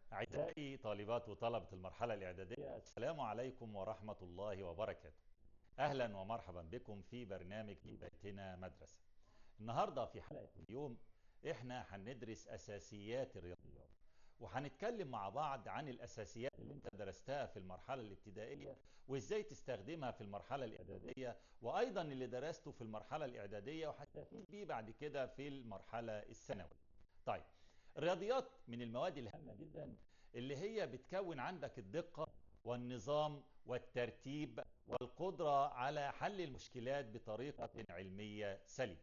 أعزائي طالبات وطلبة المرحلة الإعدادية السلام عليكم ورحمة الله وبركاته أهلا ومرحبا بكم في برنامج في بيتنا مدرسة النهاردة في حلقة اليوم إحنا هندرس أساسيات الرياضيات وهنتكلم مع بعض عن الأساسيات اللي انت درستها في المرحلة الابتدائية وإزاي تستخدمها في المرحلة الإعدادية وأيضا اللي درسته في المرحلة الإعدادية وهتستفيد بيه بعد كده في المرحلة الثانوية طيب الرياضيات من المواد الهامة جدا اللي هي بتكون عندك الدقة والنظام والترتيب والقدرة على حل المشكلات بطريقة علمية سليمة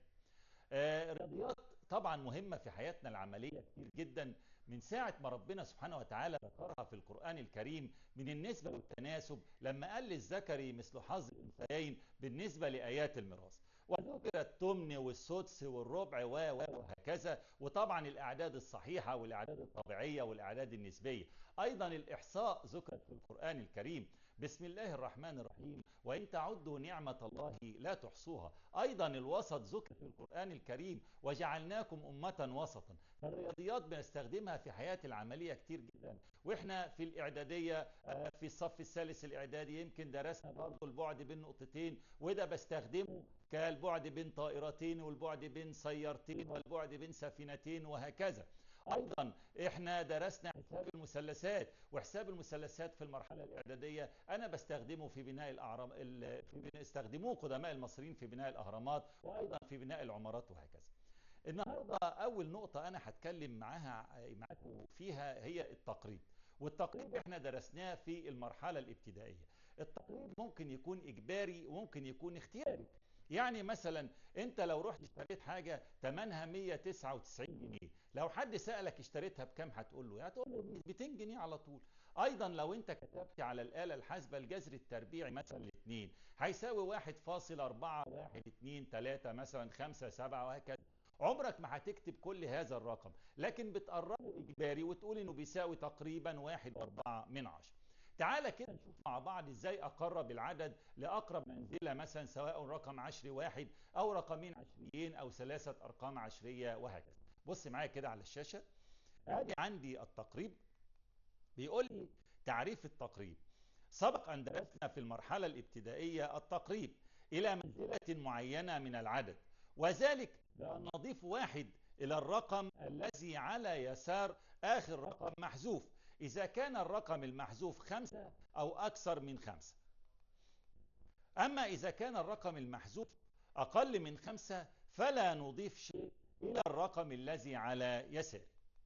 آه، الرياضيات طبعا مهمة في حياتنا العملية كتير جدا من ساعة ما ربنا سبحانه وتعالى ذكرها في القرآن الكريم من النسبة والتناسب لما قال للذكري مثل حظ الأنثيين بالنسبة لآيات الميراث وذكر التمن والسدس والربع و وهكذا وطبعا الأعداد الصحيحة والأعداد الطبيعية والأعداد النسبية أيضا الإحصاء ذكرت في القرآن الكريم بسم الله الرحمن الرحيم وإن تعدوا نعمة الله لا تحصوها أيضا الوسط ذكر في القرآن الكريم وجعلناكم أمة وسطا فالرياضيات بنستخدمها في حياتي العملية كتير جدا وإحنا في الإعدادية آه، في الصف الثالث الإعدادي يمكن درسنا برضه البعد بين نقطتين وده بستخدمه كالبعد بين طائرتين والبعد بين سيارتين والبعد بين سفينتين وهكذا ايضا احنا درسنا حساب المثلثات وحساب المثلثات في المرحله الاعداديه انا بستخدمه في بناء الاعرام ال- في بناء استخدموه قدماء المصريين في بناء الاهرامات وايضا في بناء العمارات وهكذا النهارده اول نقطه انا هتكلم معاها معاكم فيها هي التقريب والتقريب احنا درسناه في المرحله الابتدائيه التقريب ممكن يكون اجباري وممكن يكون اختياري يعني مثلا انت لو رحت اشتريت حاجه ثمنها 199 جنيه لو حد سالك اشتريتها بكام هتقول له هتقول له 200 جنيه على طول ايضا لو انت كتبت على الاله الحاسبه الجذر التربيعي مثلا الاثنين هيساوي 1.4 1 2 3 مثلا 5 7 وهكذا عمرك ما هتكتب كل هذا الرقم لكن بتقربه اجباري وتقول انه بيساوي تقريبا 1 4 من 10 تعالى كده نشوف مع بعض ازاي اقرب العدد لاقرب منزله مثلا سواء رقم عشري واحد او رقمين عشريين او ثلاثه ارقام عشريه وهكذا بص معايا كده على الشاشه ادي عندي التقريب بيقول لي تعريف التقريب سبق ان درسنا في المرحله الابتدائيه التقريب الى منزله معينه من العدد وذلك بان نضيف واحد الى الرقم الذي على يسار اخر رقم محذوف إذا كان الرقم المحذوف خمسة أو أكثر من خمسة أما إذا كان الرقم المحذوف أقل من خمسة فلا نضيف شيء إلى الرقم الذي على يسار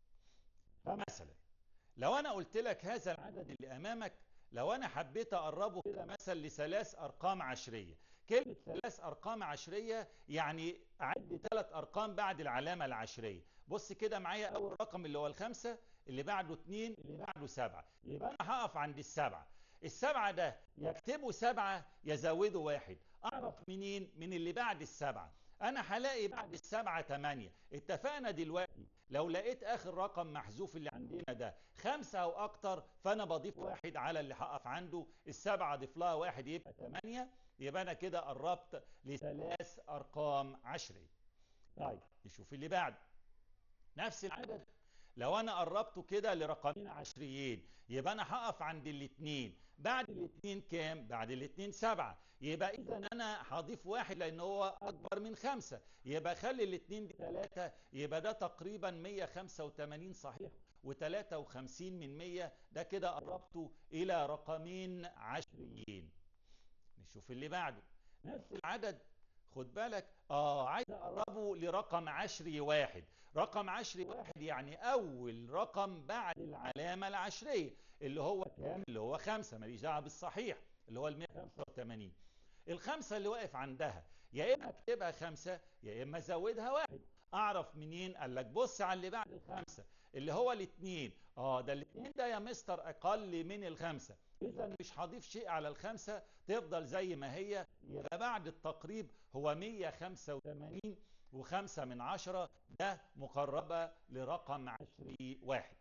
فمثلا لو أنا قلت لك هذا العدد اللي أمامك لو أنا حبيت أقربه كده مثلا لثلاث أرقام عشرية كلمة ثلاث أرقام عشرية يعني أعد ثلاث أرقام بعد العلامة العشرية بص كده معايا أول رقم اللي هو الخمسة اللي بعده اتنين اللي بعده سبعة يبقى أنا هقف عند السبعة السبعة ده يكتبوا سبعة يزودوا واحد أعرف منين من اللي بعد السبعة أنا هلاقي بعد السبعة تمانية اتفقنا دلوقتي لو لقيت آخر رقم محذوف اللي عندنا ده خمسة أو أكتر فأنا بضيف واحد على اللي هقف عنده السبعة ضيف لها واحد يبقى تمانية يبقى أنا كده قربت لثلاث أرقام عشرية طيب نشوف اللي بعد نفس العدد لو انا قربته كده لرقمين عشريين يبقى انا هقف عند الاثنين بعد الاثنين كام بعد الاثنين سبعة يبقى اذا انا هضيف واحد لان هو اكبر من خمسة يبقى خلي الاثنين دي ثلاثة يبقى ده تقريبا 185 صحيح و53 من 100 ده كده قربته الى رقمين عشريين نشوف اللي بعده نفس العدد خد بالك اه عايز اقربه لرقم عشري واحد رقم عشري واحد يعني اول رقم بعد العلامه العشريه اللي هو كام اللي هو خمسة ماليش دعوه بالصحيح اللي هو ال 185 الخمسه اللي واقف عندها يا اما اكتبها خمسه يا اما ازودها واحد اعرف منين قال لك بص على اللي بعد الخمسه اللي هو الاثنين اه ده الاثنين ده يا مستر اقل من الخمسه اذا مش هضيف شيء على الخمسه تفضل زي ما هي يبقى بعد التقريب هو 185 وخمسة من عشرة ده مقربة لرقم عشري واحد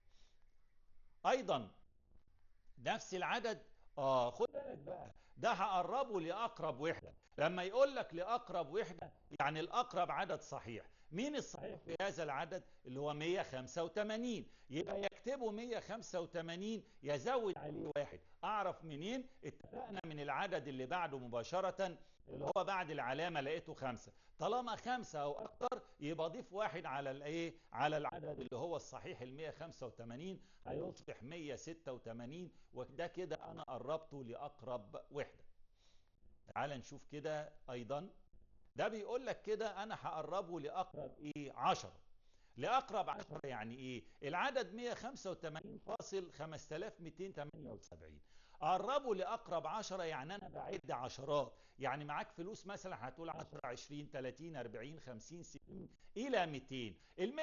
ايضا نفس العدد اه خد بالك بقى ده هقربه لاقرب وحده لما يقول لك لاقرب وحده يعني الاقرب عدد صحيح مين الصحيح في هذا العدد اللي هو 185 يبقى يكتبه 185 يزود عليه واحد اعرف منين اتفقنا من العدد اللي بعده مباشرة اللي هو بعد العلامة لقيته خمسة طالما خمسة او اكتر يبقى ضيف واحد على الايه على العدد اللي هو الصحيح ال 185 هيصبح 186 وده كده انا قربته لاقرب وحدة تعال نشوف كده ايضا ده بيقول لك كده انا هقربه لاقرب ايه 10 لاقرب 10 يعني ايه العدد 185 فاصل 5278 قربه لاقرب 10 يعني انا بعد عشرات يعني معاك فلوس مثلا هتقول 10 20 30 40 50 60 الى 200 ال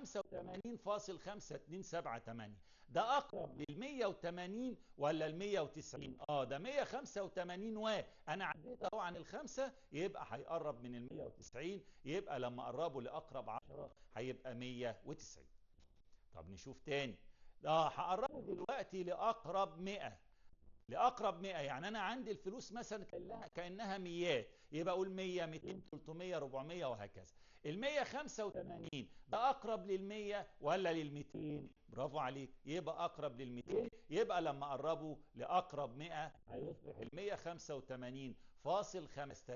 185.5278 ده اقرب لل 180 ولا ال 190 اه ده 185 و انا عديت اهو عن الخمسه يبقى هيقرب من ال 190 يبقى لما اقربه لاقرب 10 هيبقى 190 طب نشوف تاني اه هقربه دلوقتي لاقرب 100 لاقرب 100 يعني انا عندي الفلوس مثلا كانها كانها ميات يبقى اقول 100 200 300 400 وهكذا ال 185 ده اقرب لل 100 ولا لل 200 برافو عليك يبقى اقرب لل 200 يبقى لما اقربه لاقرب 100 هيصبح ال 185 فاصل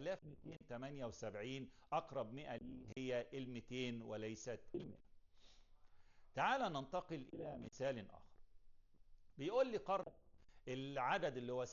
5278 اقرب 100 لي هي ال 200 وليست ال 100 تعال ننتقل الى مثال اخر بيقول لي قرب العدد اللي هو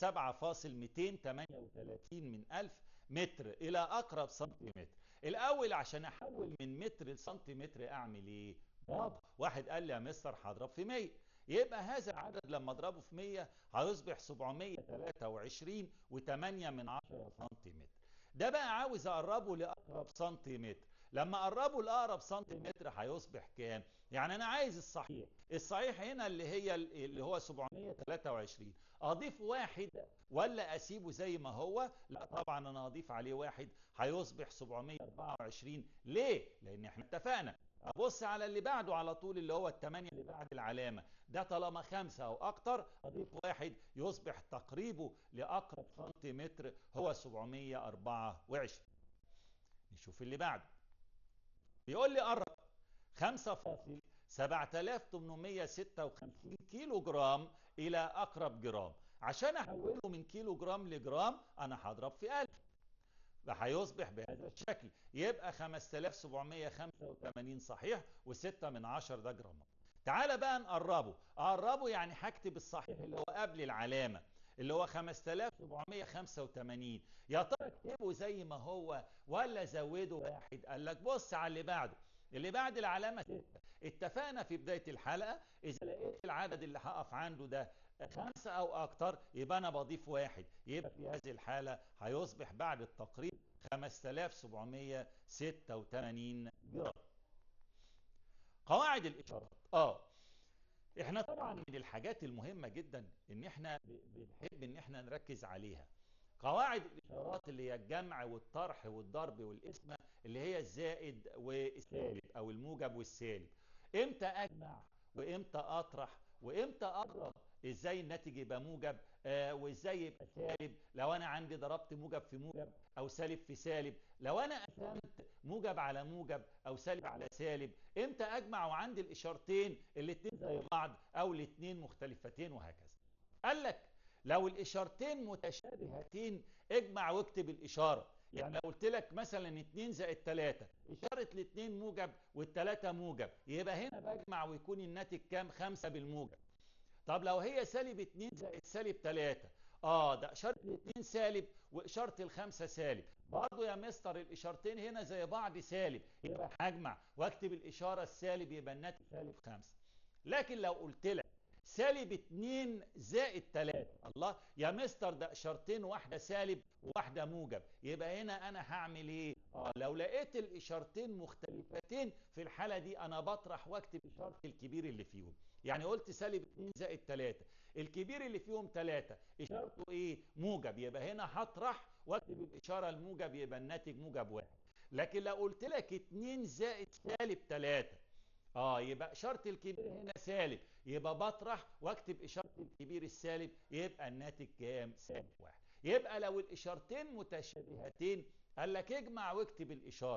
7.238 من ألف متر إلى أقرب سنتيمتر الأول عشان أحول من متر لسنتيمتر أعمل إيه؟ بابا واحد قال لي يا مستر هضرب في 100 يبقى هذا العدد لما اضربه في 100 هيصبح 723 و8 من 10 سنتيمتر ده بقى عاوز اقربه لاقرب سنتيمتر لما اقربه لاقرب سنتيمتر هيصبح كام يعني انا عايز الصحيح الصحيح هنا اللي هي اللي هو 723 اضيف واحد ولا اسيبه زي ما هو لا طبعا انا اضيف عليه واحد هيصبح 724 ليه لان احنا اتفقنا ابص على اللي بعده على طول اللي هو الثمانية اللي بعد العلامة ده طالما خمسة او اكتر اضيف واحد يصبح تقريبه لاقرب سنتيمتر هو 724 نشوف اللي بعده بيقول لي قرب 5 فاصل 7856 كيلو جرام الى اقرب جرام عشان احوله من كيلو جرام لجرام انا هضرب في 1000 هيصبح بهذا الشكل يبقى 5785 صحيح و6 من 10 ده جرام تعال بقى نقربه اقربه يعني هكتب الصحيح اللي هو قبل العلامه اللي هو 5785 يا ترى اكتبه زي ما هو ولا زوده واحد قال لك بص على اللي بعده اللي بعد العلامة 6 اتفقنا في بداية الحلقة إذا لقيت العدد اللي هقف عنده ده خمسة أو أكتر يبقى أنا بضيف واحد يبقى في هذه الحالة هيصبح بعد التقريب 5786 جرام قواعد الإشارات آه احنا طبعا من الحاجات المهمة جدا ان احنا بنحب ان احنا نركز عليها قواعد الاشارات اللي هي الجمع والطرح والضرب والقسمة اللي هي الزائد والسالب او الموجب والسالب امتى اجمع وامتى اطرح وامتى اضرب ازاي الناتج يبقى موجب آه وازاي يبقى سالب لو انا عندي ضربت موجب في موجب او سالب في سالب لو انا قسمت موجب على موجب او سالب على سالب امتى اجمع وعندي الاشارتين الاتنين زي بعض او الاتنين مختلفتين وهكذا قال لك لو الاشارتين متشابهتين اجمع واكتب الاشاره يعني لو قلت لك مثلا 2 زائد 3 اشاره الاثنين موجب والثلاثه موجب يبقى هنا بجمع ويكون الناتج كام 5 بالموجب طب لو هي سالب 2 زائد سالب 3 اه ده اشاره الاثنين سالب واشاره الخمسه سالب برضه يا مستر الاشارتين هنا زي بعض سالب يبقى هجمع واكتب الاشاره السالب يبقى الناتج سالب 5 لكن لو قلت لك سالب 2 زائد 3 الله يا مستر ده اشارتين واحده سالب وواحده موجب يبقى هنا انا هعمل ايه اه لو لقيت الاشارتين مختلفتين في الحاله دي انا بطرح واكتب اشاره الكبير اللي فيهم يعني قلت سالب 2 زائد 3 الكبير اللي فيهم 3 اشارته ايه موجب يبقى هنا هطرح واكتب الاشاره الموجب يبقى الناتج موجب واحد لكن لو قلت لك 2 زائد سالب 3 اه يبقى اشاره الكبير هنا سالب يبقى بطرح واكتب اشاره الكبير السالب يبقى الناتج كام سالب واحد يبقى لو الاشارتين متشابهتين قال لك اجمع واكتب الاشاره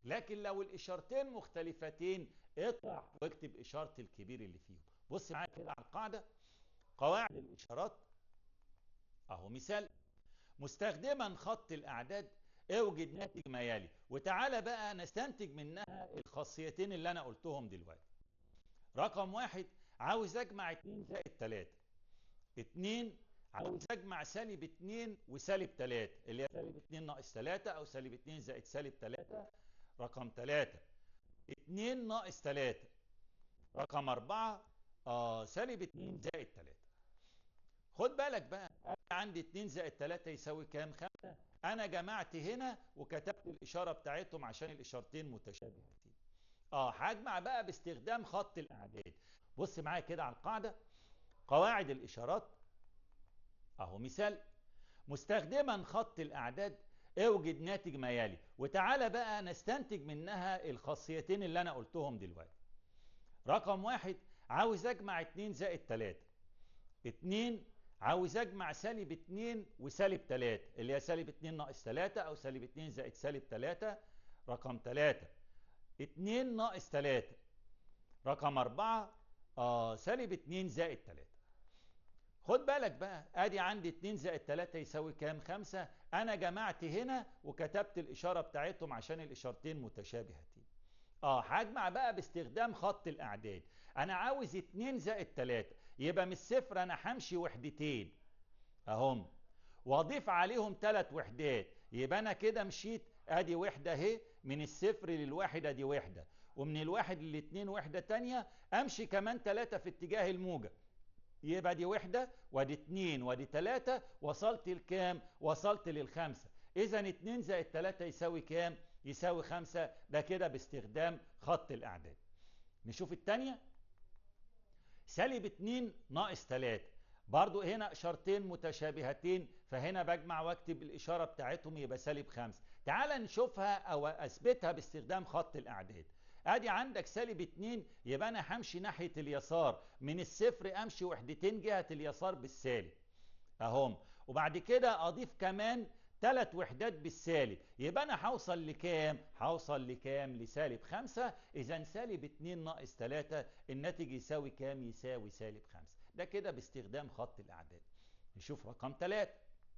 لكن لو الاشارتين مختلفتين اطرح واكتب اشاره الكبير اللي فيهم بص معايا كده على القاعده قواعد الاشارات اهو مثال مستخدما خط الاعداد اوجد ناتج ما يلي وتعالى بقى نستنتج منها الخاصيتين اللي انا قلتهم دلوقتي رقم واحد عاوز اجمع 2 زائد 3 2 عاوز اجمع سالب 2 وسالب 3 اللي هي سالب 2 ناقص 3 او سالب 2 زائد سالب 3 رقم 3 2 ناقص 3 رقم 4 اه سالب 2 زائد 3 خد بالك بقى أنا عندي 2 زائد 3 يساوي كام 5 انا جمعت هنا وكتبت الاشاره بتاعتهم عشان الاشارتين متشابهتين اه هجمع بقى باستخدام خط الاعداد بص معايا كده على القاعده قواعد الاشارات اهو مثال مستخدما خط الاعداد اوجد ناتج ما يلي وتعالى بقى نستنتج منها الخاصيتين اللي انا قلتهم دلوقتي رقم واحد عاوز اجمع 2 زائد 3 2 عاوز اجمع سالب 2 وسالب 3 اللي هي سالب 2 ناقص 3 او سالب 2 زائد سالب 3 رقم 3 2 ناقص 3 رقم 4 اه سالب 2 زائد 3 خد بالك بقى ادي عندي 2 زائد 3 يساوي كام 5 انا جمعت هنا وكتبت الاشاره بتاعتهم عشان الاشارتين متشابهتين اه هجمع بقى باستخدام خط الاعداد انا عاوز 2 زائد 3 يبقى من الصفر انا همشي وحدتين اهم واضيف عليهم ثلاث وحدات يبقى انا كده مشيت ادي وحده اهي من الصفر للواحد ادي وحده ومن الواحد للاثنين وحده تانية امشي كمان ثلاثه في اتجاه الموجب يبقى دي وحده وادي اتنين وادي ثلاثه وصلت لكام وصلت للخمسه اذا اتنين زائد ثلاثه يساوي كام يساوي خمسة ده كده باستخدام خط الاعداد نشوف الثانيه سالب 2 ناقص 3 برضو هنا اشارتين متشابهتين فهنا بجمع واكتب الاشاره بتاعتهم يبقى سالب 5 تعال نشوفها او اثبتها باستخدام خط الاعداد ادي عندك سالب 2 يبقى انا همشي ناحيه اليسار من الصفر امشي وحدتين جهه اليسار بالسالب اهم وبعد كده اضيف كمان ثلاث وحدات بالسالب يبقى انا هوصل لكام هوصل لكام لسالب 5 اذا سالب 2 ناقص 3 الناتج يساوي كام يساوي سالب 5 ده كده باستخدام خط الاعداد نشوف رقم 3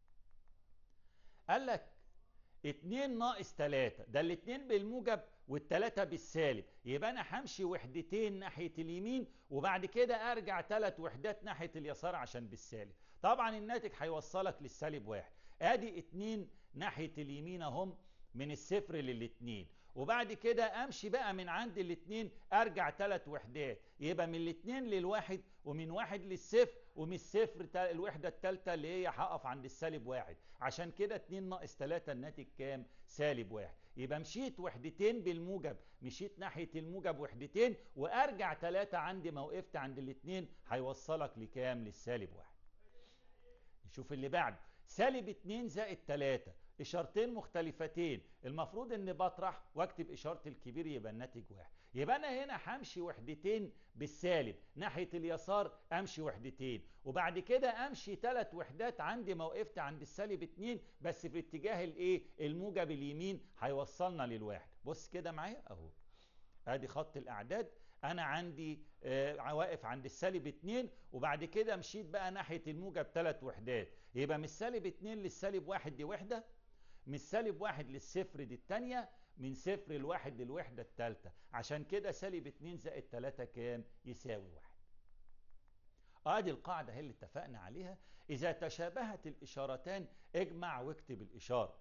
قال لك 2 ناقص 3 ده الاثنين بالموجب والثلاثة بالسالب يبقى انا همشي وحدتين ناحية اليمين وبعد كده ارجع ثلاث وحدات ناحية اليسار عشان بالسالب طبعا الناتج هيوصلك للسالب واحد ادي اتنين ناحية اليمين اهم من الصفر للاتنين وبعد كده امشي بقى من عند الاتنين ارجع ثلاث وحدات يبقى من الاتنين للواحد ومن واحد للصفر ومن الصفر الوحدة الثالثة اللي هي هقف عند السالب واحد عشان كده اتنين ناقص ثلاثة الناتج كام سالب واحد يبقى مشيت وحدتين بالموجب مشيت ناحية الموجب وحدتين وارجع ثلاثة عندي ما وقفت عند الاتنين هيوصلك لكام للسالب واحد نشوف اللي بعده سالب 2 زائد 3 اشارتين مختلفتين المفروض ان بطرح واكتب اشاره الكبير يبقى الناتج واحد يبقى انا هنا همشي وحدتين بالسالب ناحيه اليسار امشي وحدتين وبعد كده امشي ثلاث وحدات عندي ما وقفت عند السالب 2 بس في اتجاه الايه الموجب اليمين هيوصلنا للواحد بص كده معايا اهو ادي خط الاعداد انا عندي آه واقف عند السالب 2 وبعد كده مشيت بقى ناحيه الموجب ثلاث وحدات يبقى من السالب 2 للسالب 1 دي وحده من السالب 1 للصفر دي الثانيه من صفر لواحد للوحده الثالثه عشان كده سالب 2 زائد 3 كام يساوي 1 ادي القاعده هي اللي اتفقنا عليها اذا تشابهت الاشارتان اجمع واكتب الاشاره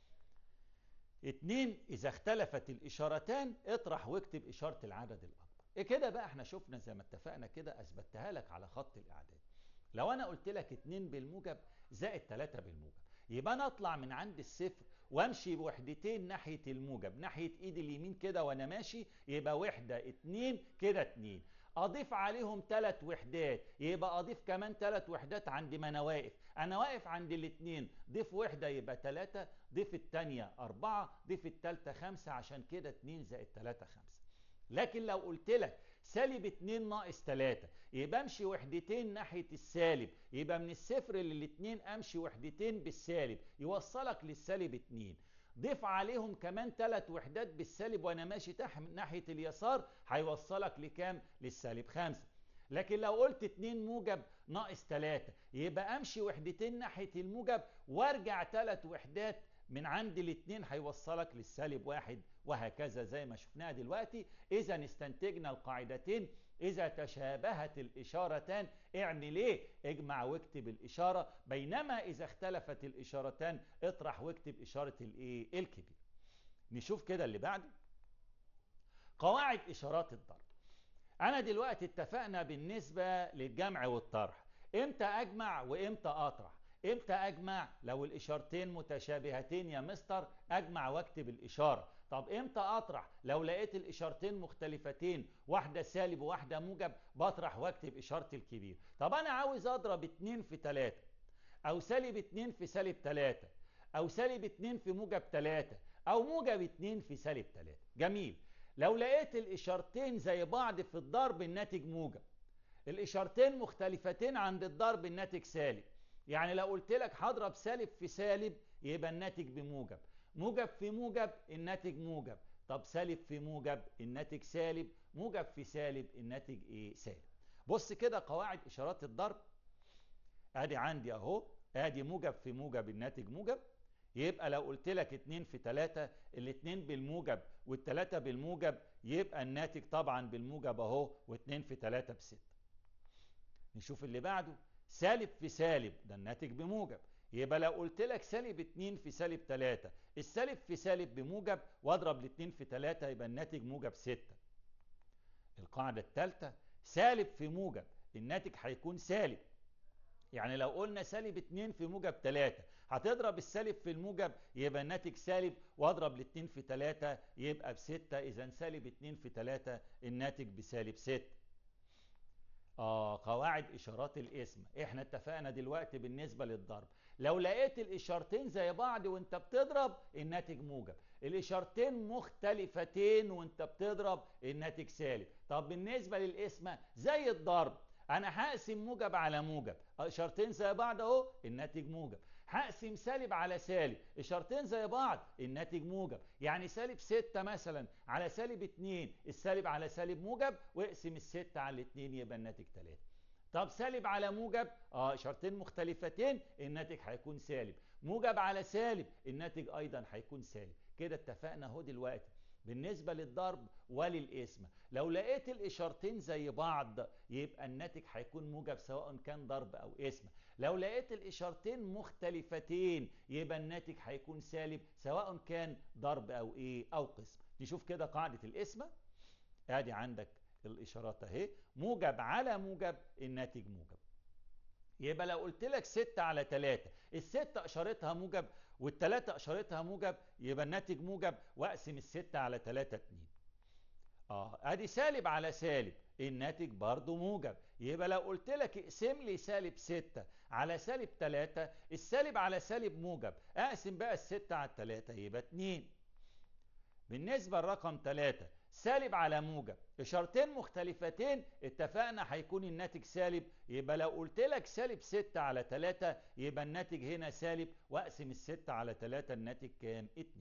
اتنين اذا اختلفت الاشارتان اطرح واكتب اشاره العدد الاكبر إيه كده بقى احنا شفنا زي ما اتفقنا كده اثبتها لك على خط الاعداد لو انا قلت لك 2 بالموجب زائد 3 بالموجب يبقى انا اطلع من عند الصفر وامشي بوحدتين ناحيه الموجب ناحيه ايدي اليمين كده وانا ماشي يبقى وحده اتنين كده اتنين اضيف عليهم ثلاث وحدات يبقى اضيف كمان ثلاث وحدات عند ما انا واقف انا واقف عند الاثنين ضيف وحده يبقى ثلاثة ضيف الثانيه أربعة ضيف الثالثه خمسة عشان كده 2 زائد 3 5 لكن لو قلت لك سالب 2 ناقص 3 يبقى امشي وحدتين ناحيه السالب يبقى من الصفر للاثنين امشي وحدتين بالسالب يوصلك للسالب 2 ضيف عليهم كمان ثلاث وحدات بالسالب وانا ماشي تحت ناحيه اليسار هيوصلك لكام للسالب خمسة لكن لو قلت 2 موجب ناقص 3 يبقى امشي وحدتين ناحيه الموجب وارجع ثلاث وحدات من عند الاثنين هيوصلك للسالب واحد وهكذا زي ما شفناها دلوقتي اذا استنتجنا القاعدتين اذا تشابهت الاشارتان اعمل ايه اجمع واكتب الاشاره بينما اذا اختلفت الاشارتان اطرح واكتب اشاره الايه الكبير نشوف كده اللي بعده قواعد اشارات الضرب انا دلوقتي اتفقنا بالنسبه للجمع والطرح امتى اجمع وامتى اطرح امتى اجمع لو الاشارتين متشابهتين يا مستر اجمع واكتب الاشاره طب امتى اطرح لو لقيت الاشارتين مختلفتين واحده سالب وواحده موجب بطرح واكتب اشاره الكبير طب انا عاوز اضرب 2 في 3 او سالب 2 في سالب 3 او سالب 2 في موجب 3 او موجب 2 في سالب 3 جميل لو لقيت الاشارتين زي بعض في الضرب الناتج موجب الاشارتين مختلفتين عند الضرب الناتج سالب يعني لو قلت لك هضرب سالب في سالب يبقى الناتج بموجب موجب في موجب الناتج موجب طب سالب في موجب الناتج سالب موجب في سالب الناتج ايه سالب بص كده قواعد اشارات الضرب ادي عندي اهو ادي موجب في موجب الناتج موجب يبقى لو قلت لك 2 في 3 الاثنين بالموجب والثلاثة بالموجب يبقى الناتج طبعا بالموجب اهو و2 في 3 ب 6 نشوف اللي بعده سالب في سالب ده الناتج بموجب يبقى لو قلت لك سالب 2 في سالب 3 السالب في سالب بموجب واضرب ال2 في 3 يبقى الناتج موجب 6 القاعدة الثالثة سالب في موجب الناتج هيكون سالب يعني لو قلنا سالب 2 في موجب 3 هتضرب السالب في الموجب يبقى الناتج سالب واضرب ال2 في 3 يبقى ب 6 اذا سالب 2 في 3 الناتج بسالب 6 آه قواعد إشارات الاسم إحنا اتفقنا دلوقتي بالنسبة للضرب لو لقيت الإشارتين زي بعض وانت بتضرب الناتج موجب الإشارتين مختلفتين وانت بتضرب الناتج سالب طب بالنسبة للاسم زي الضرب انا هقسم موجب على موجب اشارتين زي بعض اهو الناتج موجب هقسم سالب على سالب اشارتين زي بعض الناتج موجب يعني سالب 6 مثلا على سالب 2 السالب على سالب موجب واقسم الستة على 2 يبقى الناتج 3 طب سالب على موجب اه اشارتين مختلفتين الناتج هيكون سالب موجب على سالب الناتج ايضا هيكون سالب كده اتفقنا اهو دلوقتي بالنسبة للضرب وللاسم لو لقيت الإشارتين زي بعض يبقى الناتج هيكون موجب سواء كان ضرب أو اسم لو لقيت الإشارتين مختلفتين يبقى الناتج هيكون سالب سواء كان ضرب أو إيه أو قسم نشوف كده قاعدة الاسم ادي عندك الإشارات اهي موجب على موجب الناتج موجب يبقى لو قلت لك 6 على 3 الستة اشارتها موجب والثلاثة اشارتها موجب يبقى الناتج موجب واقسم الستة على 3 2 اه ادي سالب على سالب الناتج برضه موجب يبقى لو قلت لك اقسم لي سالب 6 على سالب 3 السالب على سالب موجب اقسم بقى الستة على 3 يبقى 2 بالنسبة لرقم 3 سالب على موجب اشارتين مختلفتين اتفقنا هيكون الناتج سالب يبقى لو قلت لك سالب 6 على 3 يبقى الناتج هنا سالب واقسم الستة على 3 الناتج كام 2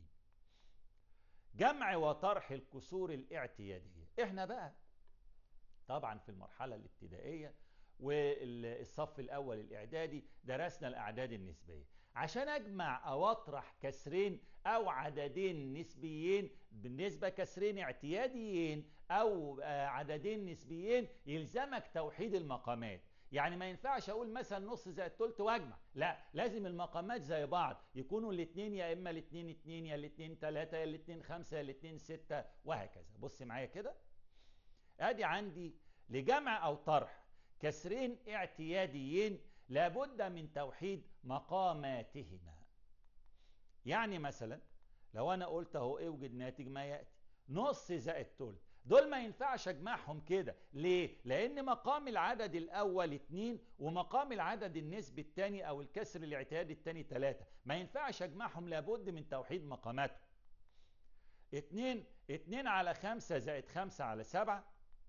جمع وطرح الكسور الاعتيادية احنا بقى طبعا في المرحلة الابتدائية والصف الاول الاعدادي درسنا الاعداد النسبيه عشان اجمع او اطرح كسرين او عددين نسبيين بالنسبه كسرين اعتياديين او عددين نسبيين يلزمك توحيد المقامات يعني ما ينفعش اقول مثلا نص زائد تلت واجمع لا لازم المقامات زي بعض يكونوا الاثنين يا اما الاثنين اتنين يا الاثنين تلاتة يا الاثنين خمسة يا الاثنين ستة وهكذا بص معايا كده ادي عندي لجمع او طرح كسرين اعتياديين لابد من توحيد مقاماتهما يعني مثلا لو انا قلت اهو اوجد ناتج ما ياتي نص زائد تلت دول ما ينفعش اجمعهم كده ليه لان مقام العدد الاول اتنين ومقام العدد النسبي الثاني او الكسر الاعتيادي الثاني ثلاثة ما ينفعش اجمعهم لابد من توحيد مقاماتهم اتنين اتنين على خمسة زائد خمسة على سبعة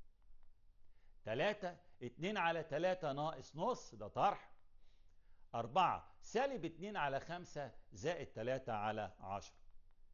تلاتة اتنين على تلاتة ناقص نص ده طرح أربعة سالب اتنين على خمسة زائد تلاتة على عشرة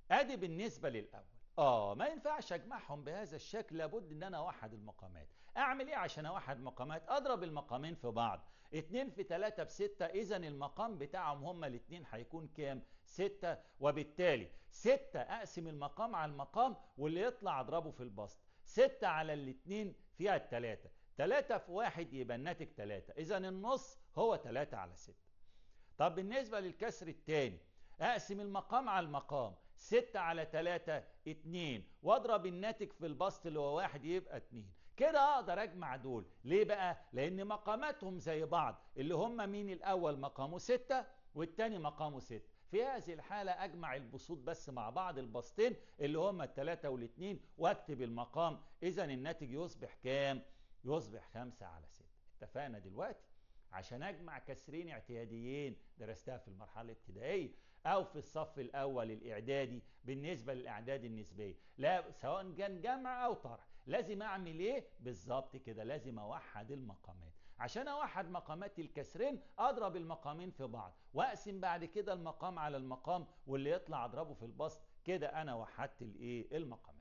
ادي بالنسبة للاول اه ما ينفعش اجمعهم بهذا الشكل لابد ان انا اوحد المقامات اعمل ايه عشان اوحد مقامات اضرب المقامين في بعض اتنين في تلاتة بستة اذا المقام بتاعهم هما الاتنين هيكون كام ستة وبالتالي ستة اقسم المقام على المقام واللي يطلع اضربه في البسط ستة على الاتنين فيها التلاتة تلاتة في واحد يبقى الناتج تلاتة اذا النص هو تلاتة على ستة طب بالنسبة للكسر التاني اقسم المقام على المقام ستة على تلاتة اتنين واضرب الناتج في البسط اللي هو واحد يبقى اتنين كده اقدر اجمع دول ليه بقى لان مقاماتهم زي بعض اللي هم مين الاول مقامه ستة والتاني مقامه ستة في هذه الحالة اجمع البسوط بس مع بعض البسطين اللي هم التلاتة والاتنين واكتب المقام اذا الناتج يصبح كام يصبح خمسة على ستة اتفقنا دلوقتي عشان اجمع كسرين اعتياديين درستها في المرحله الابتدائيه او في الصف الاول الاعدادي بالنسبه للاعداد النسبيه لا سواء كان جمع او طرح لازم اعمل ايه بالظبط كده لازم اوحد المقامات عشان اوحد مقامات الكسرين اضرب المقامين في بعض واقسم بعد كده المقام على المقام واللي يطلع اضربه في البسط كده انا وحدت الايه المقامات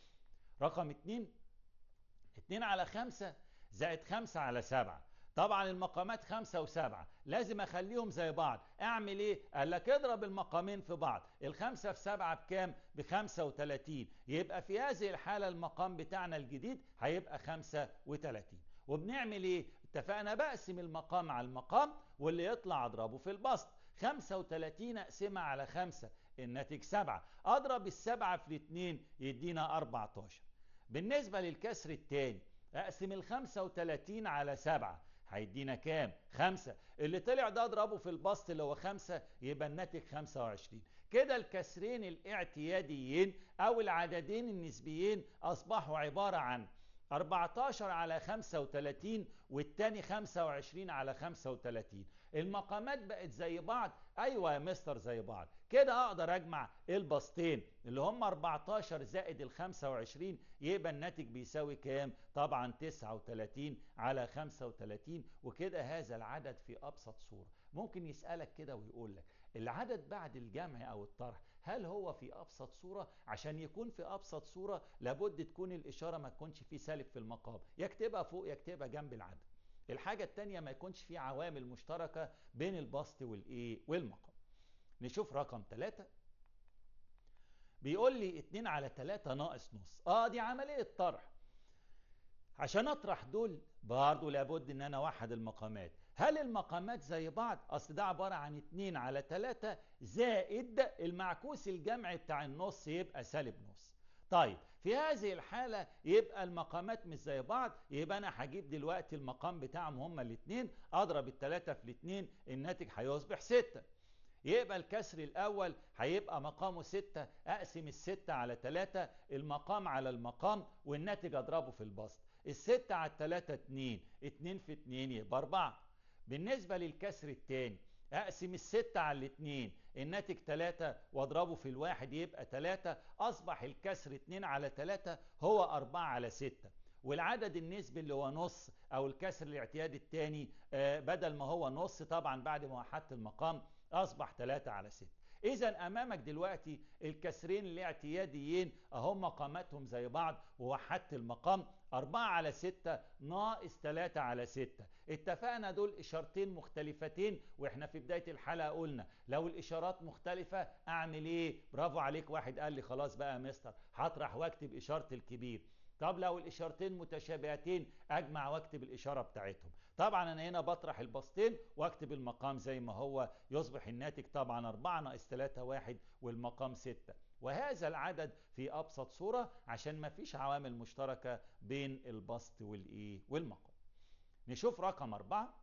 رقم اتنين اتنين على خمسة زائد خمسة على سبعة طبعا المقامات خمسة وسبعة لازم اخليهم زي بعض اعمل ايه قال لك اضرب المقامين في بعض الخمسة في سبعة بكام بخمسة وتلاتين يبقى في هذه الحالة المقام بتاعنا الجديد هيبقى خمسة وتلاتين وبنعمل ايه اتفقنا بقسم المقام على المقام واللي يطلع اضربه في البسط 35 اقسمها على خمسة الناتج سبعة اضرب السبعة في الاتنين يدينا 14 بالنسبة للكسر التاني اقسم ال 35 على سبعة هيدينا كام؟ خمسة اللي طلع ده اضربه في البسط اللي هو خمسة يبقى الناتج 25 كده الكسرين الاعتياديين او العددين النسبيين اصبحوا عبارة عن 14 على 35 والتاني 25 على 35 المقامات بقت زي بعض ايوه يا مستر زي بعض كده اقدر اجمع البسطين اللي هم 14 زائد ال 25 يبقى الناتج بيساوي كام طبعا 39 على 35 وكده هذا العدد في ابسط صوره ممكن يسالك كده ويقول لك العدد بعد الجمع او الطرح هل هو في ابسط صوره عشان يكون في ابسط صوره لابد تكون الاشاره ما تكونش فيه سالب في المقام يكتبها فوق يكتبها جنب العدد الحاجه الثانيه ما يكونش فيه عوامل مشتركه بين البسط والايه والمقام نشوف رقم 3 بيقول لي 2 على 3 ناقص نص اه دي عمليه طرح عشان اطرح دول برضه لابد ان انا اوحد المقامات هل المقامات زي بعض اصل ده عباره عن 2 على 3 زائد المعكوس الجمعي بتاع النص يبقى سالب نص طيب في هذه الحالة يبقى المقامات مش زي بعض يبقى أنا هجيب دلوقتي المقام بتاعهم هما الاثنين أضرب الثلاثة في الاثنين الناتج هيصبح ستة يبقى الكسر الأول هيبقى مقامه ستة أقسم الستة على تلاتة المقام على المقام والناتج أضربه في البسط الستة على التلاتة اتنين اتنين في اتنين يبقى أربعة بالنسبة للكسر التاني أقسم الستة على الاتنين الناتج تلاتة واضربه في الواحد يبقى تلاتة أصبح الكسر اتنين على تلاتة هو أربعة على ستة والعدد النسبي اللي هو نص أو الكسر الاعتيادي التاني بدل ما هو نص طبعا بعد ما وحدت المقام أصبح 3 على 6 إذا أمامك دلوقتي الكسرين الاعتياديين أهم مقاماتهم زي بعض ووحدت المقام 4 على 6 ناقص 3 على 6 اتفقنا دول إشارتين مختلفتين وإحنا في بداية الحلقة قلنا لو الإشارات مختلفة أعمل إيه؟ برافو عليك واحد قال لي خلاص بقى يا مستر هطرح واكتب إشارة الكبير طب لو الاشارتين متشابهتين اجمع واكتب الاشاره بتاعتهم طبعا انا هنا بطرح البسطين واكتب المقام زي ما هو يصبح الناتج طبعا 4 ناقص 3 1 والمقام 6 وهذا العدد في ابسط صوره عشان ما فيش عوامل مشتركه بين البسط والايه والمقام نشوف رقم 4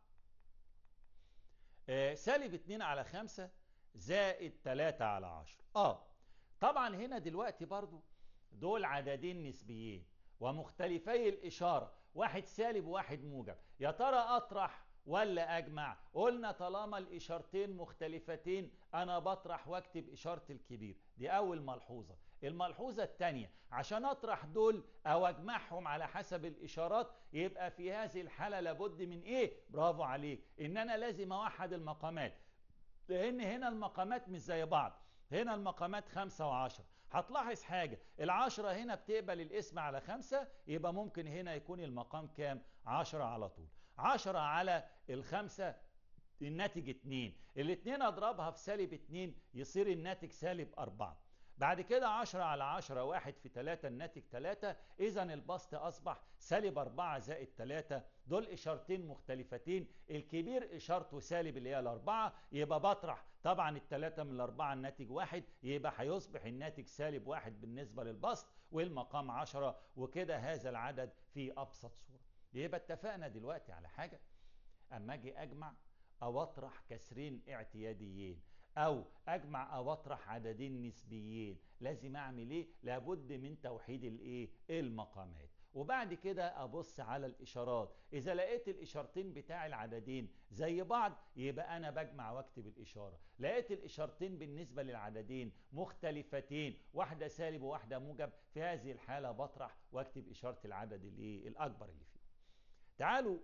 آه سالب 2 على 5 زائد 3 على 10 اه طبعا هنا دلوقتي برضو دول عددين نسبيين ومختلفي الإشارة واحد سالب وواحد موجب يا ترى أطرح ولا أجمع قلنا طالما الإشارتين مختلفتين أنا بطرح واكتب إشارة الكبير دي أول ملحوظة الملحوظة الثانية عشان أطرح دول أو أجمعهم على حسب الإشارات يبقى في هذه الحالة لابد من إيه برافو عليك إن أنا لازم أوحد المقامات لأن هنا المقامات مش زي بعض هنا المقامات خمسة وعشرة هتلاحظ حاجة العشرة هنا بتقبل الاسم على خمسة يبقى ممكن هنا يكون المقام كام عشرة على طول عشرة على الخمسة الناتج اتنين الاتنين اضربها في سالب اتنين يصير الناتج سالب اربعة بعد كده عشرة على عشرة واحد في تلاتة الناتج تلاتة اذا البسط اصبح سالب اربعة زائد تلاتة دول اشارتين مختلفتين الكبير اشارته سالب اللي هي الاربعة يبقى بطرح طبعا التلاتة من الاربعة الناتج واحد يبقى هيصبح الناتج سالب واحد بالنسبة للبسط والمقام عشرة وكده هذا العدد في ابسط صورة يبقى اتفقنا دلوقتي على حاجة اما اجي اجمع او اطرح كسرين اعتياديين او اجمع او اطرح عددين نسبيين لازم اعمل ايه لابد من توحيد الايه المقامات وبعد كده ابص على الاشارات اذا لقيت الاشارتين بتاع العددين زي بعض يبقى انا بجمع واكتب الاشاره لقيت الاشارتين بالنسبه للعددين مختلفتين واحده سالب وواحده موجب في هذه الحاله بطرح واكتب اشاره العدد الايه الاكبر اللي فيه تعالوا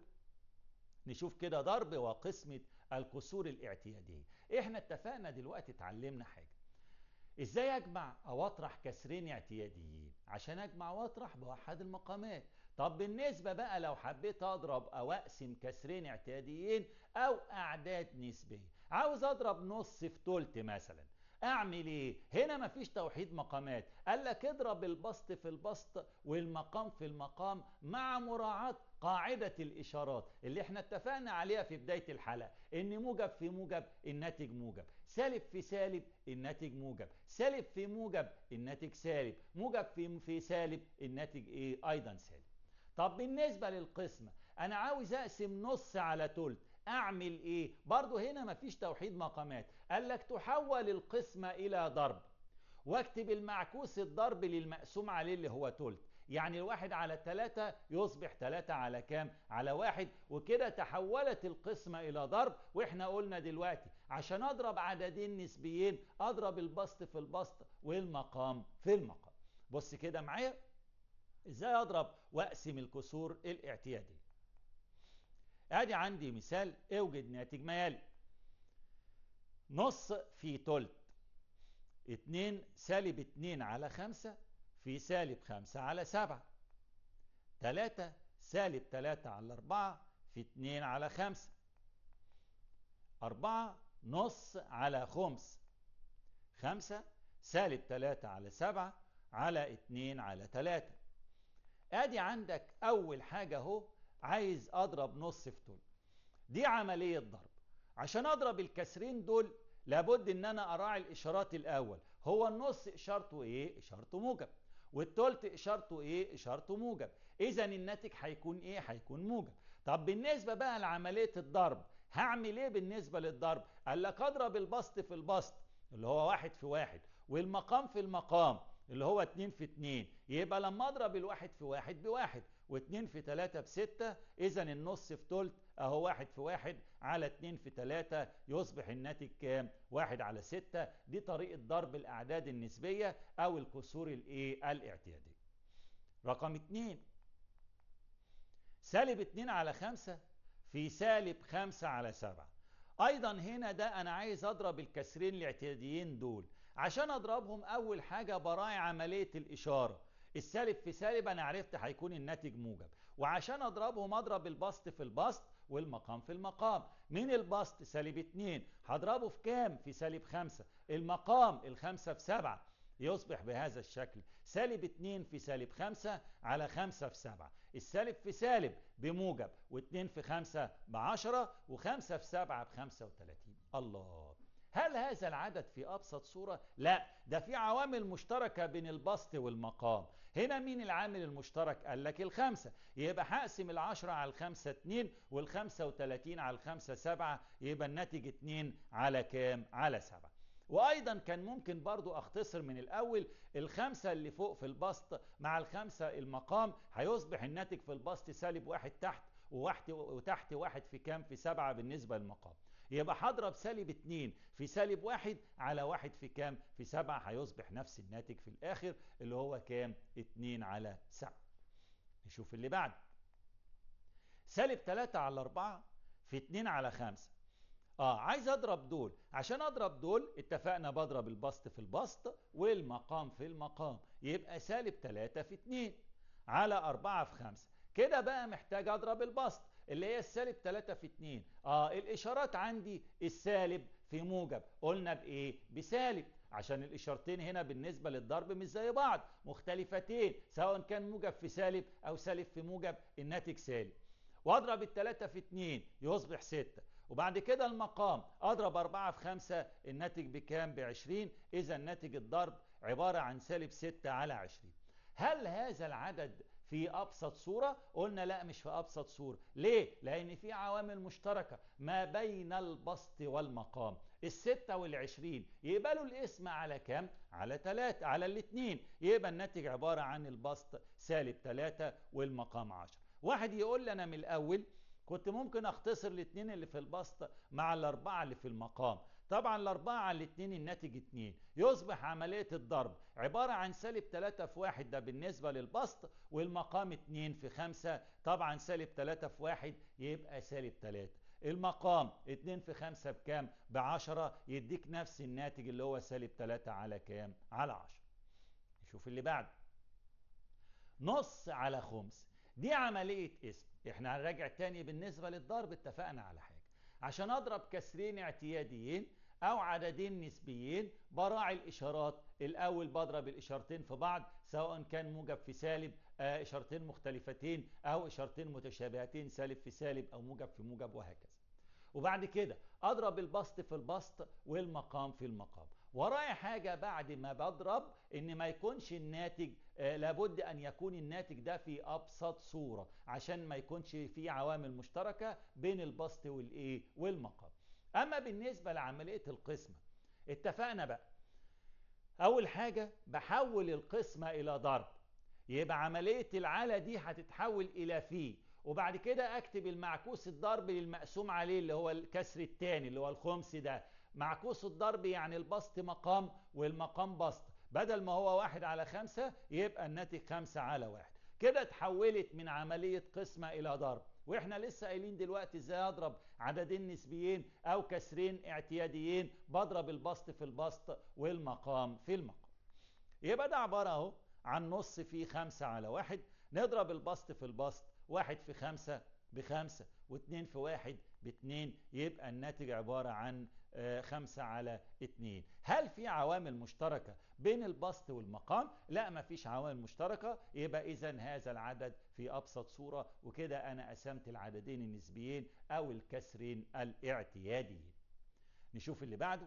نشوف كده ضرب وقسمة الكسور الاعتيادية احنا اتفقنا دلوقتي اتعلمنا حاجة ازاي اجمع او اطرح كسرين اعتياديين عشان اجمع واطرح بوحد المقامات طب بالنسبة بقى لو حبيت اضرب او اقسم كسرين اعتياديين او اعداد نسبية عاوز اضرب نص في تلت مثلا اعمل ايه هنا مفيش توحيد مقامات قال لك اضرب البسط في البسط والمقام في المقام مع مراعاة قاعدة الإشارات اللي احنا اتفقنا عليها في بداية الحلقة إن موجب في موجب الناتج موجب سالب في سالب الناتج موجب سالب في موجب الناتج سالب موجب في في سالب الناتج إيه أيضا سالب طب بالنسبة للقسمة أنا عاوز أقسم نص على تلت أعمل إيه برضه هنا مفيش توحيد مقامات قال لك تحول القسمة إلى ضرب واكتب المعكوس الضرب للمقسوم عليه اللي هو تلت يعني الواحد على تلاتة يصبح تلاتة على كام على واحد وكده تحولت القسمة الى ضرب واحنا قلنا دلوقتي عشان اضرب عددين نسبيين اضرب البسط في البسط والمقام في المقام بص كده معايا ازاي اضرب واقسم الكسور الاعتيادية ادي عندي مثال اوجد ناتج ما يلي نص في تلت اتنين سالب اتنين على خمسة في سالب خمسة على سبعة تلاتة سالب تلاتة على أربعة في اتنين على خمسة أربعة نص على خمس خمسة سالب تلاتة على سبعة على اتنين على تلاتة ادي عندك اول حاجة اهو عايز اضرب نص في طول دي عملية ضرب عشان اضرب الكسرين دول لابد ان انا اراعي الاشارات الاول هو النص اشارته ايه اشارته موجب والتلت اشارته ايه اشارته موجب اذا الناتج هيكون ايه هيكون موجب طب بالنسبه بقى لعمليه الضرب هعمل ايه بالنسبه للضرب قال لك اضرب البسط في البسط اللي هو واحد في واحد والمقام في المقام اللي هو اتنين في اتنين يبقى لما اضرب الواحد في واحد بواحد واتنين في تلاتة بستة اذا النص في تلت اهو واحد في واحد على اتنين في تلاتة يصبح الناتج كام واحد على ستة دي طريقة ضرب الاعداد النسبية او الكسور الايه الاعتيادية رقم اتنين سالب اتنين على خمسة في سالب خمسة على سبعة ايضا هنا ده انا عايز اضرب الكسرين الاعتياديين دول عشان اضربهم اول حاجة براعي عملية الاشارة السالب في سالب انا عرفت هيكون الناتج موجب وعشان اضربهم اضرب البسط في البسط والمقام في المقام من البسط سالب 2 هضربه في كام في سالب 5 المقام الخمسة في 7 يصبح بهذا الشكل سالب 2 في سالب 5 على 5 في 7 السالب في سالب بموجب و2 في 5 ب 10 و5 في 7 ب 35 الله هل هذا العدد في أبسط صورة؟ لا ده في عوامل مشتركة بين البسط والمقام هنا مين العامل المشترك؟ قال لك الخمسة يبقى هقسم العشرة على الخمسة اتنين والخمسة وتلاتين على الخمسة سبعة يبقى الناتج اتنين على كام؟ على سبعة وايضا كان ممكن برضو اختصر من الاول الخمسة اللي فوق في البسط مع الخمسة المقام هيصبح الناتج في البسط سالب واحد تحت وواحد وتحت واحد في كام في سبعة بالنسبة للمقام يبقى هضرب سالب 2 في سالب 1 على 1 في كام؟ في 7 هيصبح نفس الناتج في الآخر اللي هو كام؟ 2 على 7 نشوف اللي بعد سالب 3 على 4 في 2 على 5 اه عايز اضرب دول عشان اضرب دول اتفقنا بضرب البسط في البسط والمقام في المقام يبقى سالب 3 في 2 على 4 في 5 كده بقى محتاج اضرب البسط اللي هي السالب 3 في 2 اه الاشارات عندي السالب في موجب قلنا بايه بسالب عشان الاشارتين هنا بالنسبه للضرب مش زي بعض مختلفتين سواء كان موجب في سالب او سالب في موجب الناتج سالب واضرب الثلاثة في 2 يصبح 6 وبعد كده المقام اضرب 4 في 5 الناتج بكام ب 20 اذا ناتج الضرب عباره عن سالب 6 على 20 هل هذا العدد في ابسط صوره قلنا لا مش في ابسط صوره ليه لان في عوامل مشتركه ما بين البسط والمقام الستة والعشرين يقبلوا الاسم على كام على ثلاثة على الاثنين يبقى الناتج عبارة عن البسط سالب ثلاثة والمقام عشر واحد يقول لي انا من الاول كنت ممكن اختصر الاثنين اللي في البسط مع الاربعة اللي في المقام طبعا الاربعة على الاثنين الناتج اتنين يصبح عملية الضرب عبارة عن سالب 3 في واحد ده بالنسبة للبسط والمقام 2 في 5 طبعا سالب 3 في واحد يبقى سالب 3 المقام 2 في 5 بكام ب 10 يديك نفس الناتج اللي هو سالب 3 على كام على 10 نشوف اللي بعد نص على خمس دي عملية اسم احنا هنراجع تاني بالنسبة للضرب اتفقنا على حاجة عشان اضرب كسرين اعتياديين او عددين نسبيين براعي الاشارات الاول بضرب الاشارتين في بعض سواء كان موجب في سالب آه اشارتين مختلفتين او اشارتين متشابهتين سالب في سالب او موجب في موجب وهكذا وبعد كده اضرب البسط في البسط والمقام في المقام ورايا حاجة بعد ما بضرب ان ما يكونش الناتج آه لابد ان يكون الناتج ده في ابسط صورة عشان ما يكونش في عوامل مشتركة بين البسط والايه والمقام اما بالنسبة لعملية القسمة اتفقنا بقى اول حاجة بحول القسمة الى ضرب يبقى عملية العالة دي هتتحول الى في وبعد كده اكتب المعكوس الضرب للمقسوم عليه اللي هو الكسر الثاني اللي هو الخمس ده معكوس الضرب يعني البسط مقام والمقام بسط بدل ما هو واحد على خمسة يبقى الناتج خمسة على واحد كده اتحولت من عملية قسمة إلى ضرب واحنا لسه قايلين دلوقتي ازاي اضرب عددين نسبيين او كسرين اعتياديين بضرب البسط في البسط والمقام في المقام يبقى ده عبارة اهو عن نص في خمسة على واحد نضرب البسط في البسط واحد في خمسة بخمسة واثنين في واحد باثنين يبقى الناتج عبارة عن خمسة على اتنين هل في عوامل مشتركة بين البسط والمقام لا ما فيش عوامل مشتركة يبقى اذا هذا العدد في ابسط صورة وكده انا قسمت العددين النسبيين او الكسرين الاعتياديين نشوف اللي بعده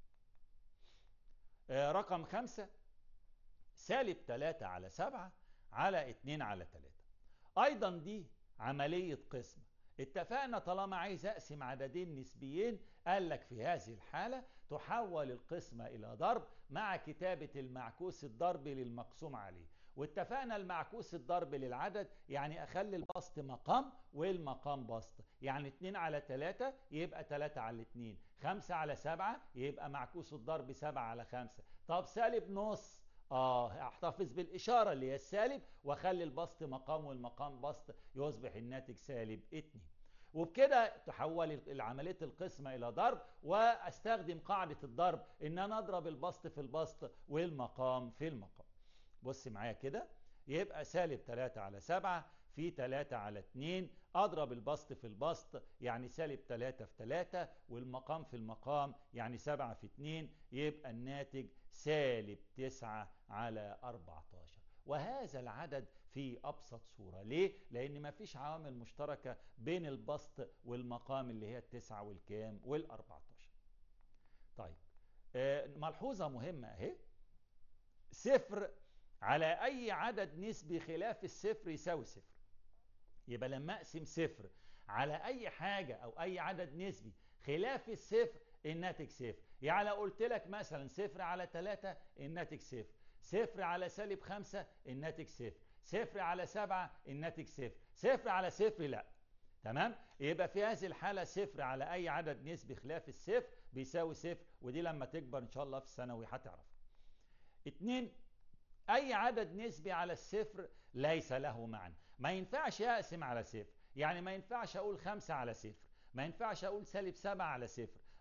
رقم خمسة سالب تلاتة على سبعة على اتنين على تلاتة ايضا دي عملية قسمة اتفقنا طالما عايز اقسم عددين نسبيين قال لك في هذه الحالة تحول القسمة الى ضرب مع كتابة المعكوس الضربي للمقسوم عليه واتفقنا المعكوس الضرب للعدد يعني اخلي البسط مقام والمقام بسط يعني 2 على 3 يبقى 3 على 2 5 على 7 يبقى معكوس الضرب 7 على 5 طب سالب نص اه احتفظ بالاشاره اللي هي السالب واخلي البسط مقام والمقام بسط يصبح الناتج سالب 2 وبكده تحول عمليه القسمه الى ضرب واستخدم قاعده الضرب ان انا اضرب البسط في البسط والمقام في المقام بص معايا كده يبقى سالب 3 على 7 في 3 على 2 اضرب البسط في البسط يعني سالب 3 في 3 والمقام في المقام يعني 7 في 2 يبقى الناتج سالب 9 على 14 وهذا العدد في ابسط صوره ليه لان ما فيش عوامل مشتركه بين البسط والمقام اللي هي التسعة والكام وال14 طيب آه ملحوظه مهمه اهي صفر على اي عدد نسبي خلاف الصفر يساوي صفر يبقى لما اقسم صفر على اي حاجه او اي عدد نسبي خلاف الصفر الناتج صفر يعني لو قلت لك مثلا صفر على 3 الناتج صفر صفر على سالب 5 الناتج صفر صفر على 7 الناتج صفر صفر على صفر لا تمام يبقى في هذه الحالة صفر على أي عدد نسبي خلاف الصفر بيساوي صفر ودي لما تكبر إن شاء الله في الثانوي هتعرف اتنين أي عدد نسبي على الصفر ليس له معنى ما ينفعش أقسم على صفر يعني ما ينفعش أقول خمسة على صفر ما ينفعش أقول سالب سبعة على صفر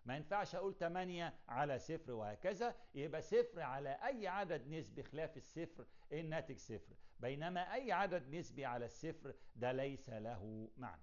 ما ينفعش اقول 8 على صفر وهكذا يبقى صفر على اي عدد نسبي خلاف الصفر الناتج صفر بينما اي عدد نسبي على الصفر ده ليس له معنى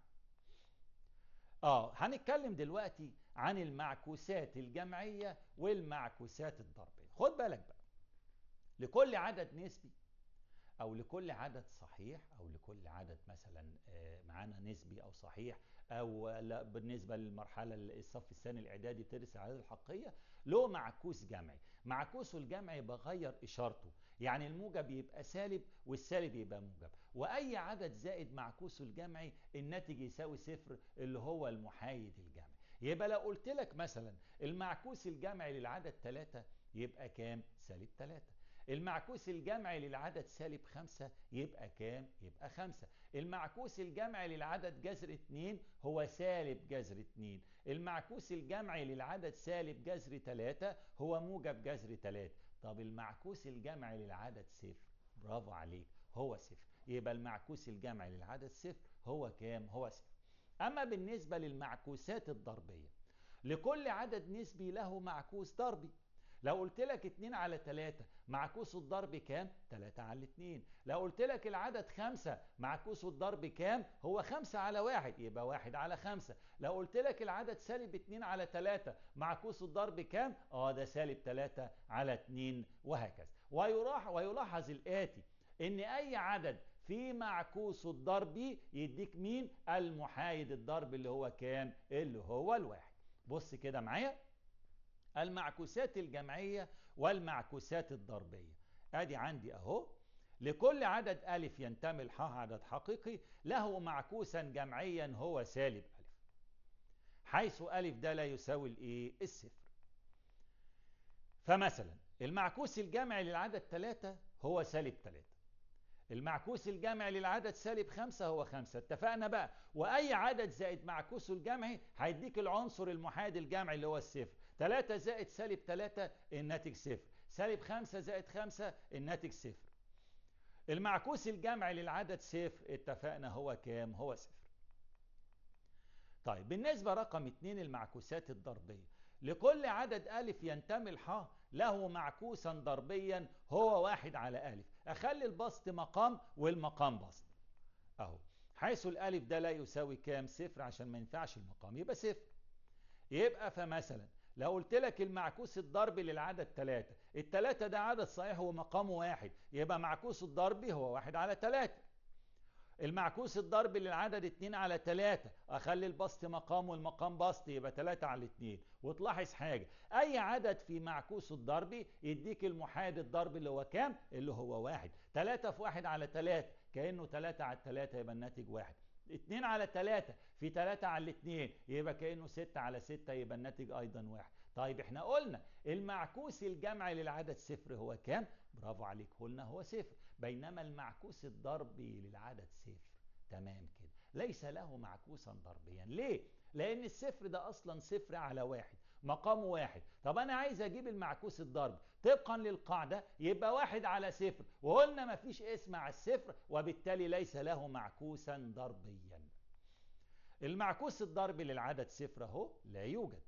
اه هنتكلم دلوقتي عن المعكوسات الجمعية والمعكوسات الضربية خد بالك بقى لكل عدد نسبي او لكل عدد صحيح او لكل عدد مثلا معانا نسبي او صحيح او بالنسبه للمرحله الصف الثاني الاعدادي بتدرس الاعداد الحقيقيه له معكوس جمعي معكوسه الجمعي بغير اشارته يعني الموجب يبقى سالب والسالب يبقى موجب واي عدد زائد معكوسه الجمعي الناتج يساوي صفر اللي هو المحايد الجمعي يبقى لو قلت لك مثلا المعكوس الجمعي للعدد 3 يبقى كام سالب 3 المعكوس الجمعي للعدد سالب خمسة يبقى كام؟ يبقى خمسة المعكوس الجمعي للعدد جذر اتنين هو سالب جذر اتنين المعكوس الجمعي للعدد سالب جذر تلاتة هو موجب جذر تلاتة طب المعكوس الجمعي للعدد صفر برافو عليك هو صفر يبقى المعكوس الجمعي للعدد صفر هو كام؟ هو صفر أما بالنسبة للمعكوسات الضربية لكل عدد نسبي له معكوس ضربي لو قلت لك 2 على 3 معكوس الضرب كام؟ 3 على 2 لو قلت لك العدد 5 معكوس الضرب كام؟ هو 5 على 1 يبقى 1 على 5 لو قلت لك العدد سالب 2 على 3 معكوس الضرب كام؟ اه ده سالب 3 على 2 وهكذا ويراح ويلاحظ الآتي ان اي عدد في معكوس الضرب يديك مين؟ المحايد الضرب اللي هو كام؟ اللي هو الواحد بص كده معايا المعكوسات الجمعية والمعكوسات الضربية ادي عندي اهو لكل عدد ألف ينتمي الح عدد حقيقي له معكوسا جمعيا هو سالب ألف حيث ألف ده لا يساوي الايه الصفر فمثلا المعكوس الجمعي للعدد 3 هو سالب 3 المعكوس الجمعي للعدد سالب 5 هو 5 اتفقنا بقى واي عدد زائد معكوسه الجمعي هيديك العنصر المحايد الجمعي اللي هو الصفر 3 زائد سالب 3 الناتج صفر سالب 5 زائد 5 الناتج صفر المعكوس الجمعي للعدد صفر اتفقنا هو كام هو صفر طيب بالنسبة رقم 2 المعكوسات الضربية لكل عدد ألف ينتمي الح له معكوسا ضربيا هو واحد على ألف أخلي البسط مقام والمقام بسط أهو حيث الألف ده لا يساوي كام صفر عشان ما ينفعش المقام يبقى صفر يبقى فمثلا لو قلت لك المعكوس الضربي للعدد ثلاثة الثلاثة ده عدد صحيح ومقامه واحد يبقى معكوس الضربي هو واحد على ثلاثة المعكوس الضربي للعدد 2 على 3 اخلي البسط مقام والمقام بسط يبقى 3 على 2 وتلاحظ حاجه اي عدد في معكوس الضربي يديك المحايد الضربي اللي هو كام اللي هو واحد 3 في 1 على 3 كانه 3 على 3 يبقى الناتج واحد 2 على 3 في 3 على 2 يبقى كانه 6 على 6 يبقى الناتج ايضا واحد طيب احنا قلنا المعكوس الجمعي للعدد صفر هو كام برافو عليك قلنا هو صفر بينما المعكوس الضربي للعدد صفر تمام كده ليس له معكوسا ضربيا ليه لان الصفر ده اصلا صفر على واحد مقامه واحد طب انا عايز اجيب المعكوس الضرب طبقا للقاعده يبقى واحد على صفر وقلنا ما فيش اسم على الصفر وبالتالي ليس له معكوسا ضربيا المعكوس الضربي للعدد صفر اهو لا يوجد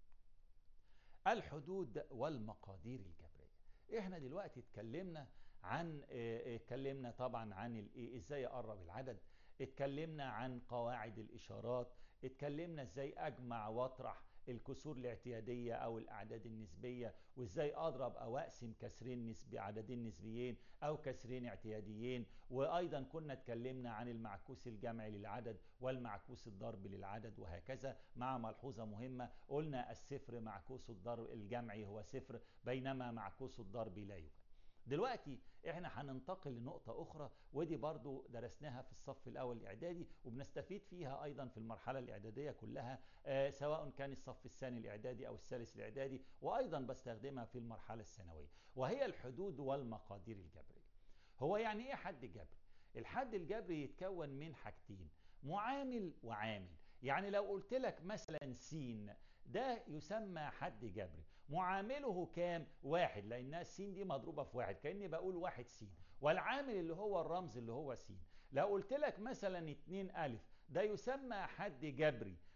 الحدود والمقادير الجبريه احنا دلوقتي اتكلمنا عن اتكلمنا طبعا عن ازاي اقرب العدد اتكلمنا عن قواعد الاشارات اتكلمنا ازاي اجمع واطرح الكسور الاعتيادية او الاعداد النسبية وازاي اضرب او اقسم كسرين نسبي عددين نسبيين او كسرين اعتياديين وايضا كنا اتكلمنا عن المعكوس الجمعي للعدد والمعكوس الضربي للعدد وهكذا مع ملحوظة مهمة قلنا الصفر معكوس الضرب الجمعي هو صفر بينما معكوس الضربي لا يوجد دلوقتي احنا هننتقل لنقطة أخرى ودي برضو درسناها في الصف الأول الإعدادي وبنستفيد فيها أيضا في المرحلة الإعدادية كلها آه سواء كان الصف الثاني الإعدادي أو الثالث الإعدادي وأيضا بستخدمها في المرحلة الثانوية وهي الحدود والمقادير الجبرية هو يعني إيه حد جبري؟ الحد الجبري يتكون من حاجتين معامل وعامل يعني لو قلت لك مثلا س ده يسمى حد جبري معامله كام واحد لانها السين دي مضروبه في واحد كاني بقول واحد س والعامل اللي هو الرمز اللي هو س لو قلت لك مثلا اتنين الف ده يسمى حد جبري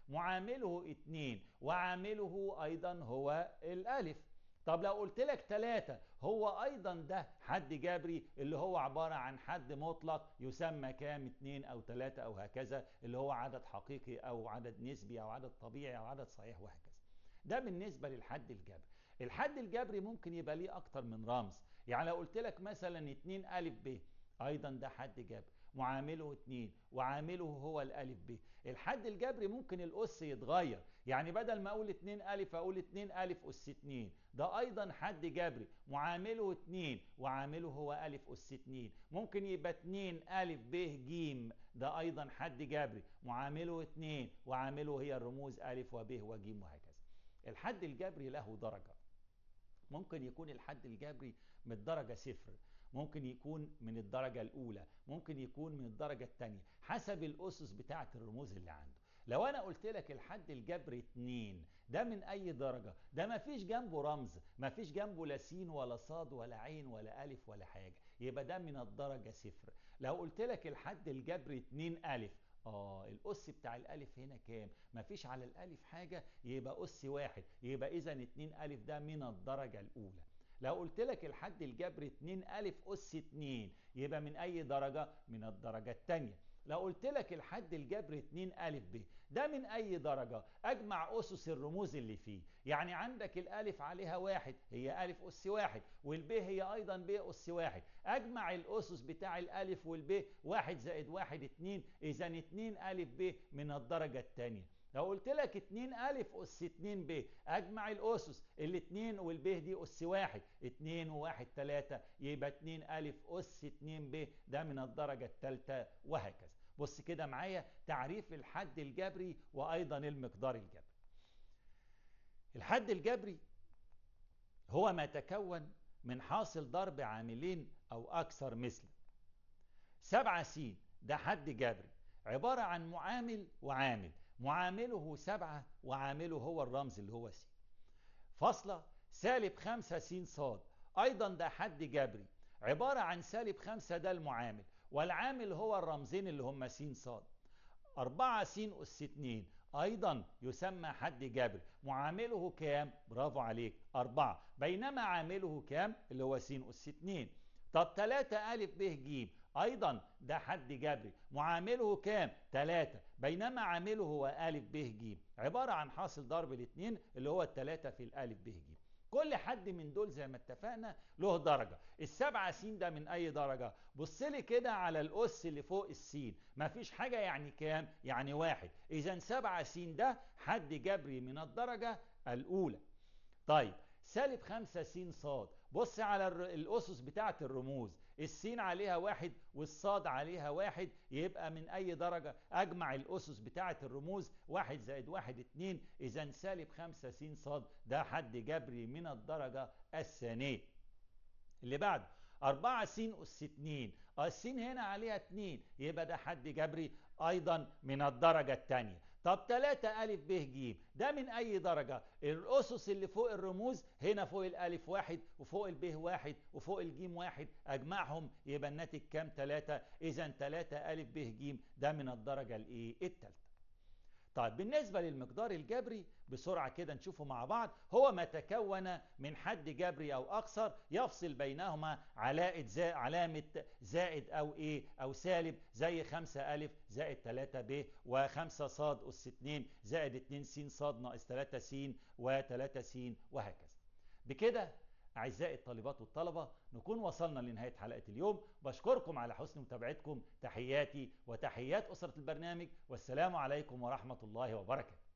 معامله اتنين وعامله ايضا هو الالف طب لو قلت لك ثلاثة هو ايضا ده حد جبري اللي هو عبارة عن حد مطلق يسمى كام اتنين او ثلاثة او هكذا اللي هو عدد حقيقي او عدد نسبي او عدد طبيعي او عدد صحيح وهكذا ده بالنسبة للحد الجبري الحد الجبري ممكن يبقى ليه اكتر من رمز يعني لو قلت لك مثلا 2 الف ب ايضا ده حد جبري معامله 2 وعامله هو الالف ب الحد الجبري ممكن الاس يتغير يعني بدل ما اقول 2 الف اقول 2 الف اس 2 ده ايضا حد جبري معامله 2 وعامله هو الف اس 2 ممكن يبقى 2 الف ب ج ده ايضا حد جبري معامله 2 وعامله هي الرموز الف وب وج وهكذا الحد الجبري له درجه ممكن يكون الحد الجبري من الدرجة صفر ممكن يكون من الدرجة الأولى ممكن يكون من الدرجة الثانية حسب الأسس بتاعة الرموز اللي عنده لو أنا قلت لك الحد الجبري 2 ده من أي درجة ده ما فيش جنبه رمز ما فيش جنبه لا س ولا صاد ولا عين ولا ألف ولا حاجة يبقى ده من الدرجة صفر لو قلت لك الحد الجبري 2 ألف اه الاس بتاع الالف هنا كام مفيش على الالف حاجه يبقى اس واحد يبقى اذا 2 الف ده من الدرجه الاولى لو قلت لك الحد الجبري 2 الف اس 2 يبقى من اي درجه من الدرجه الثانيه لو قلت لك الحد الجبري 2 ألف ب ده من أي درجة أجمع أسس الرموز اللي فيه يعني عندك الألف عليها واحد هي ألف أس واحد والب هي أيضا ب أس واحد أجمع الأسس بتاع الألف والب واحد زائد واحد اتنين إذا اتنين ألف ب من الدرجة الثانية لو قلت لك 2 ألف أس 2 ب أجمع الأسس الاتنين والب دي أس واحد 2 وواحد 3 يبقى 2 ألف أس 2 ب ده من الدرجة الثالثة وهكذا بص كده معايا تعريف الحد الجبري وأيضا المقدار الجبري الحد الجبري هو ما تكون من حاصل ضرب عاملين أو أكثر مثل سبعة س ده حد جبري عبارة عن معامل وعامل معامله سبعة وعامله هو الرمز اللي هو س فاصلة سالب خمسة س صاد أيضا ده حد جبري عبارة عن سالب خمسة ده المعامل والعامل هو الرمزين اللي هم س صاد أربعة س أس اتنين أيضا يسمى حد جبري معامله كام؟ برافو عليك أربعة بينما عامله كام؟ اللي هو س أس اتنين طب تلاتة ألف ب ج أيضا ده حد جبري معامله كام؟ تلاتة بينما عامله هو ألف ب ج عبارة عن حاصل ضرب الاثنين اللي هو التلاتة في الألف ب ج كل حد من دول زي ما اتفقنا له درجة السبعة س ده من أي درجة بص لي كده على الأس اللي فوق السين مفيش حاجة يعني كام يعني واحد إذا سبعة س ده حد جبري من الدرجة الأولى طيب سالب خمسة س صاد بص على الأسس بتاعة الرموز السين عليها واحد والصاد عليها واحد يبقى من أي درجة أجمع الأسس بتاعة الرموز واحد زائد واحد اتنين إذا سالب خمسة س صاد ده حد جبري من الدرجة الثانية اللي بعد أربعة س أس اتنين السين هنا عليها اتنين يبقى ده حد جبري أيضا من الدرجة الثانية طب 3 ألف ب ج ده من أي درجة؟ الأسس اللي فوق الرموز هنا فوق الألف واحد وفوق الب واحد وفوق الجيم واحد أجمعهم يبقى الناتج كام 3 إذا 3 ألف ب ج ده من الدرجة الإيه؟ الثالثة. طيب بالنسبة للمقدار الجبري بسرعة كده نشوفه مع بعض هو ما تكون من حد جبري أو أكثر يفصل بينهما علامة زائد, علامة زائد أو إيه أو سالب زي 5 ألف زائد 3 ب و5 صاد أس 2 زائد 2 س صاد ناقص 3 س و3 س وهكذا بكده أعزائي الطالبات والطلبة نكون وصلنا لنهاية حلقة اليوم بشكركم على حسن متابعتكم تحياتي وتحيات أسرة البرنامج والسلام عليكم ورحمة الله وبركاته